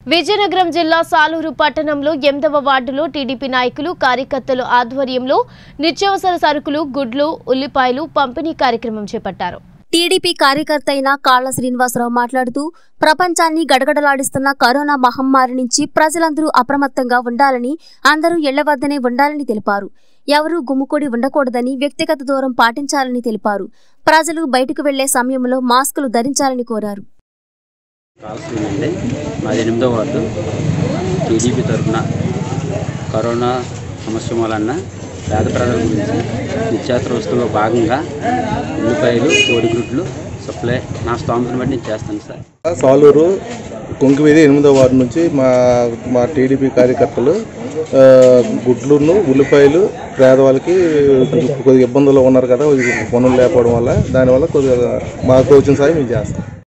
విజయనగరం జిల్లా సాలూరు పట్టణంలో ఎనిమిదవ వార్డులో టీడీపీ నాయకులు కార్యకర్తలు ఆధ్వర్యంలో నిత్యావసర సరుకులు గుడ్లు ఉల్లిపాయలు పంపిణీ కార్యక్రమం చేపట్టారు టీడీపీ కార్యకర్త అయిన కాళ్ల శ్రీనివాసరావు మాట్లాడుతూ ప్రపంచాన్ని గడగడలాడిస్తున్న కరోనా మహమ్మారి నుంచి ప్రజలందరూ అప్రమత్తంగా ఉండాలని అందరూ ఇళ్ల వద్దనే ఉండాలని తెలిపారు ఎవరూ గుమ్ముకూడి ఉండకూడదని వ్యక్తిగత దూరం పాటించాలని తెలిపారు ప్రజలు బయటకు వెళ్లే సమయంలో మాస్కులు ధరించాలని కోరారు కావాల్సిందండి మాది ఎనిమిదో వార్డు టీడీపీ తరఫున కరోనా సమస్య వలన పేద ప్రజల గురించి నిత్యావసర వస్తువుల్లో భాగంగా ఉల్లిపాయలు కోడిగుడ్లు సప్లై నా స్తోమతను బట్టి నేను చేస్తాను సార్ సాలూరు కొంకివీధి ఎనిమిదో వార్డు నుంచి మా మా టీడీపీ కార్యకర్తలు ఆ, గుడ్లును ఉల్లిపాయలు పేదవాళ్ళకి కొద్దిగా ఇబ్బందులు ఉన్నారు కదా కొద్దిగా పనులు లేకపోవడం వల్ల దానివల్ల కొద్దిగా మాకు వచ్చిన సాయం మేము చేస్తాం